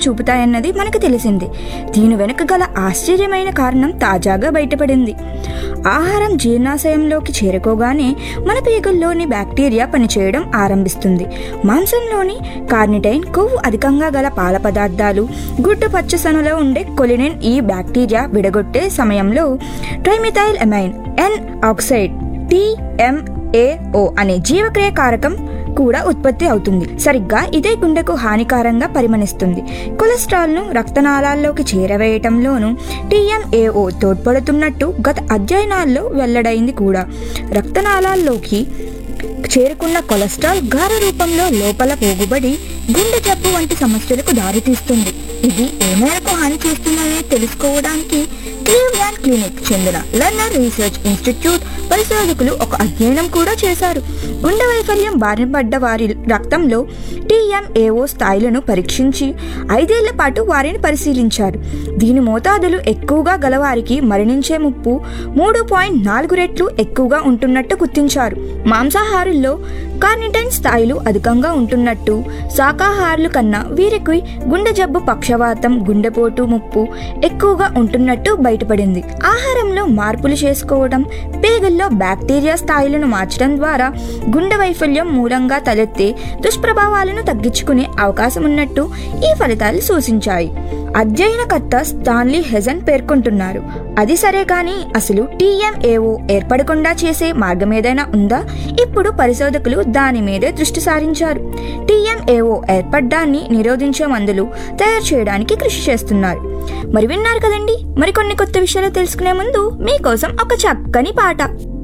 చూపుతాయన్నది మనకు తెలిసింది దీని వెనుక గల ఆశ్చర్యమైన కారణం తాజాగా బయటపడింది ఆహారం జీర్ణాశయంలోకి చేరుకోగానే మన పేగుల్లోని బ్యాక్టీరియా పనిచేయడం ఆరంభిస్తుంది మాంసంలోని కార్నిటైన్ కొవ్వు అధికంగా గల పాల పదార్థాలు గుడ్డు పచ్చసనలో ఉండే కొలినిన్ ఈ బ్యాక్టీరియా విడగొట్టే సమయంలో trimethyl amine N oxide TMAO అనే జీవక్రియ కారకం కూడా ఉత్పత్తి అవుతుంది సరిగ్గా ఇదే గుండెకు హానికరంగా పరిమణిస్తుంది కొలెస్ట్రాల్ ను రక్తనాళాల్లోకి చేరవేయటంలోనూ టీఎంఏఓ తోడ్పడుతున్నట్టు గత అధ్యయనాల్లో వెల్లడైంది కూడా రక్తనాళాల్లోకి చేరుకున్న కొలెస్ట్రాల్ గార రూపంలో లోపల పోగుబడి గుండె జబ్బు వంటి సమస్యలకు దారితీస్తుంది ఇది ఏ మేరకు హాని చేస్తుందనే తెలుసుకోవడానికి క్లీవ్లాండ్ క్లినిక్ చెందిన లర్నర్ రీసెర్చ్ ఇన్స్టిట్యూట్ పరిశోధకులు ఒక అధ్యయనం కూడా చేశారు గుండె వైఫల్యం బారిన పడ్డ వారి రక్తంలో టీఎంఏఓ స్థాయిలను పరీక్షించి ఐదేళ్ల పాటు వారిని పరిశీలించారు దీని మోతాదులు ఎక్కువగా గలవారికి మరణించే ముప్పు మూడు పాయింట్ నాలుగు రెట్లు ఎక్కువగా ఉంటున్నట్టు గుర్తించారు మాంసాహారుల్లో కార్నిటైన్ స్థాయిలు అధికంగా ఉంటున్నట్టు శాకాహారుల కన్నా వీరికి గుండె జబ్బు పక్షవాతం గుండెపోటు ముప్పు ఎక్కువగా ఉంటున్నట్టు బయటపడింది ఆహారంలో మార్పులు చేసుకోవడం పేగుల్లో బ్యాక్టీరియా స్థాయిలను మార్చడం ద్వారా గుండె వైఫల్యం మూలంగా తలెత్తే దుష్ప్రభావాలను తగ్గించుకునే అవకాశం ఉన్నట్టు ఈ ఫలితాలు సూచించాయి అధ్యయనకర్త స్టాన్లీ హెజన్ పేర్కొంటున్నారు అది సరే కానీ అసలు టీఎంఏఓ ఏర్పడకుండా చేసే మార్గం ఏదైనా ఉందా ఇప్పుడు పరిశోధకులు దాని మీదే దృష్టి సారించారు టీఎంఏఓ ఏర్పడ్డాన్ని నిరోధించే మందులు తయారు చేయడానికి కృషి చేస్తున్నారు మరి విన్నారు కదండి మరికొన్ని కొత్త విషయాలు తెలుసుకునే ముందు మీకోసం ఒక చక్కని పాట